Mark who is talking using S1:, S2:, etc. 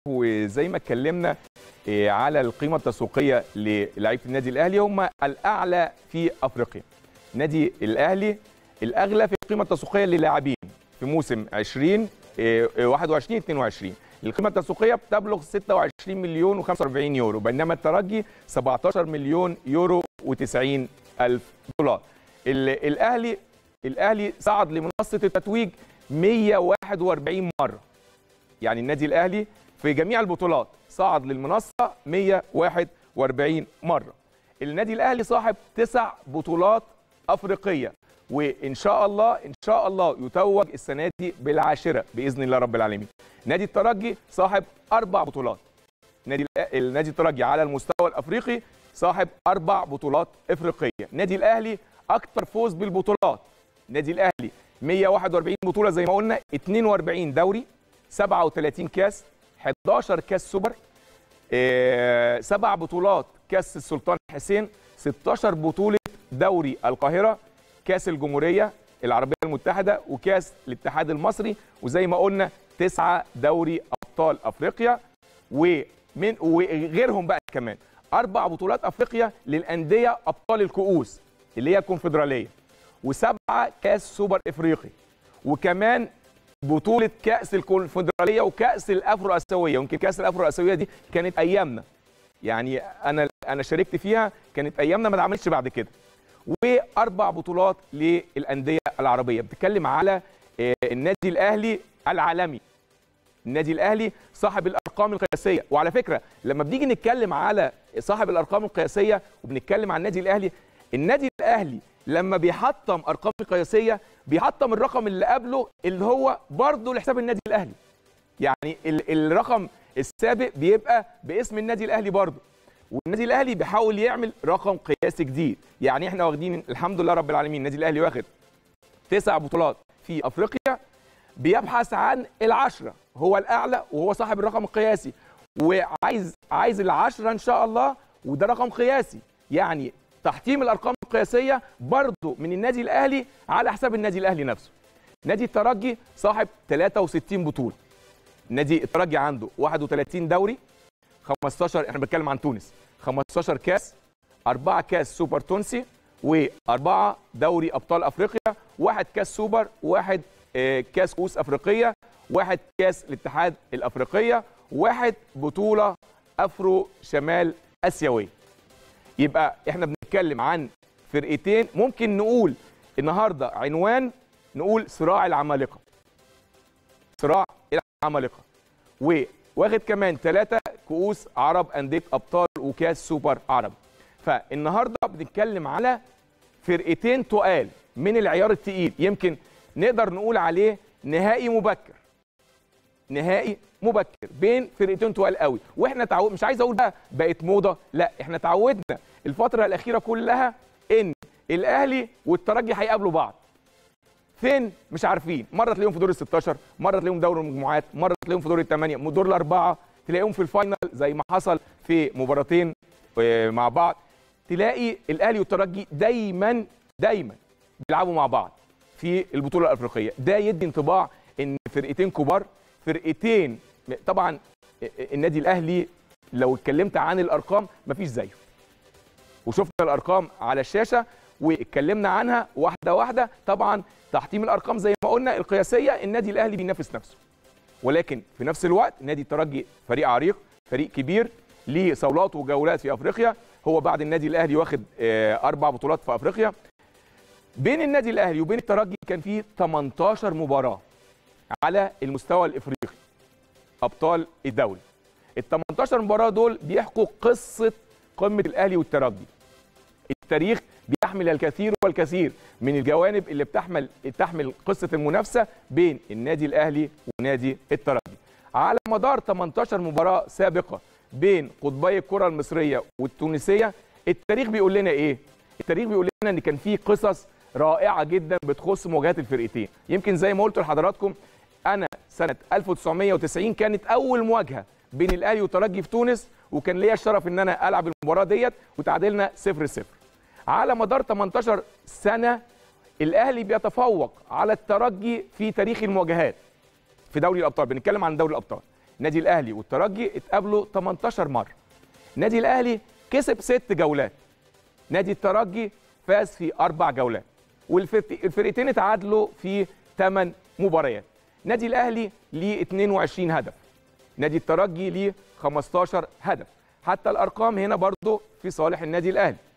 S1: وزي ما اتكلمنا إيه، على القيمه التسويقيه للاعيبه النادي الاهلي هم الاعلى في افريقيا. نادي الاهلي الاغلى في القيمه التسويقيه للاعبين في موسم 20 إيه، 21 22 القيمه التسويقيه بتبلغ 26 مليون و45 يورو بينما الترجي 17 مليون يورو و90 الف دولار. ال- الاهلي الاهلي صعد لمنصه التتويج 141 مره. يعني النادي الاهلي في جميع البطولات صعد للمنصه 141 مره. النادي الاهلي صاحب تسع بطولات افريقيه وان شاء الله ان شاء الله يتوج السنه دي بالعاشره باذن الله رب العالمين. نادي الترجي صاحب اربع بطولات. نادي الأ- النادي الترجي على المستوى الافريقي صاحب اربع بطولات افريقيه. نادي الاهلي اكثر فوز بالبطولات. نادي الاهلي 141 بطوله زي ما قلنا 42 دوري 37 كاس 11 كاس سوبر آه، سبع بطولات كاس السلطان حسين 16 بطوله دوري القاهره كاس الجمهوريه العربيه المتحده وكاس الاتحاد المصري وزي ما قلنا تسعه دوري ابطال افريقيا ومن وغيرهم بقى كمان اربع بطولات افريقيا للانديه ابطال الكؤوس اللي هي الكونفدراليه وسبعه كاس سوبر افريقي وكمان بطوله كاس الكونفدراليه وكاس الافرو اسيويه يمكن كاس الافرو اسيويه دي كانت ايامنا يعني انا انا شاركت فيها كانت ايامنا ما اتعملتش بعد كده واربع بطولات للانديه العربيه بتتكلم على آه، النادي الاهلي العالمي النادي الاهلي صاحب الارقام القياسيه وعلى فكره لما بنيجي نتكلم على صاحب الارقام القياسيه وبنتكلم عن النادي الاهلي النادي الاهلي لما بيحطم ارقام قياسيه بيحطم الرقم اللي قبله اللي هو برضه لحساب النادي الاهلي يعني ال- الرقم السابق بيبقى باسم النادي الاهلي برضه والنادي الاهلي بيحاول يعمل رقم قياسي جديد يعني احنا واخدين الحمد لله رب العالمين النادي الاهلي واخد تسع بطولات في افريقيا بيبحث عن العشرة هو الأعلى وهو صاحب الرقم القياسي وعايز عايز العشرة إن شاء الله وده رقم قياسي يعني تحطيم الأرقام القياسية برضه من النادي الأهلي على حساب النادي الأهلي نفسه نادي الترجي صاحب 63 بطولة نادي الترجي عنده 31 دوري 15 احنا بنتكلم عن تونس 15 كاس أربعة كاس سوبر تونسي وأربعة دوري أبطال أفريقيا واحد كاس سوبر واحد آه، كاس كؤوس أفريقية واحد كاس الاتحاد الأفريقية واحد بطولة أفرو شمال آسيوية يبقى احنا بنتكلم عن فرقتين ممكن نقول النهارده عنوان نقول صراع العمالقة صراع العمالقة وواخد كمان ثلاثة كؤوس عرب أندية أبطال وكاس سوبر عرب فالنهارده بنتكلم على فرقتين تقال من العيار التقيل يمكن نقدر نقول عليه نهائي مبكر نهائي مبكر بين فرقتين تقال قوي واحنا تعود مش عايز اقول بقى بقت موضه لا احنا تعودنا الفتره الاخيره كلها ان الاهلي والترجي هيقابلوا بعض فين مش عارفين مره تلاقيهم في دور ال 16 مره تلاقيهم دوري المجموعات مره تلاقيهم في دور الثمانيه دور الاربعه تلاقيهم في الفاينل زي ما حصل في مباراتين آه، مع بعض تلاقي الاهلي والترجي دايما دايما بيلعبوا مع بعض في البطوله الافريقيه ده يدي انطباع ان فرقتين كبار فرقتين طبعا النادي الاهلي لو اتكلمت عن الارقام مفيش زيه وشفنا الارقام على الشاشه واتكلمنا عنها واحده واحده طبعا تحطيم الارقام زي ما قلنا القياسيه النادي الاهلي بينافس نفسه ولكن في نفس الوقت نادي الترجي فريق عريق فريق كبير ليه صولات وجولات في افريقيا هو بعد النادي الاهلي واخد آه، اربع بطولات في افريقيا بين النادي الاهلي وبين الترجي كان في 18 مباراه على المستوى الافريقي ابطال الدوري ال 18 مباراه دول بيحكوا قصه قمه الاهلي والترجي التاريخ بيحمل الكثير والكثير من الجوانب اللي بتحمل تحمل قصه المنافسه بين النادي الاهلي ونادي الترجي على مدار 18 مباراه سابقه بين قطبي الكره المصريه والتونسيه التاريخ بيقول لنا ايه التاريخ بيقول لنا ان كان في قصص رائعه جدا بتخص مواجهات الفرقتين يمكن زي ما قلت لحضراتكم انا سنه 1990 كانت اول مواجهه بين الاهلي والترجي في تونس وكان ليا الشرف ان انا العب المباراه ديت وتعادلنا 0 0 على مدار 18 سنه الاهلي بيتفوق على الترجي في تاريخ المواجهات في دوري الابطال بنتكلم عن دوري الابطال النادي الاهلي والترجي اتقابلوا 18 مره النادي الاهلي كسب ست جولات نادي الترجي فاز في اربع جولات والفرقتين اتعادلوا في 8 مباريات نادي الاهلي ليه 22 هدف نادي الترجي ليه 15 هدف حتى الارقام هنا برضو في صالح النادي الاهلي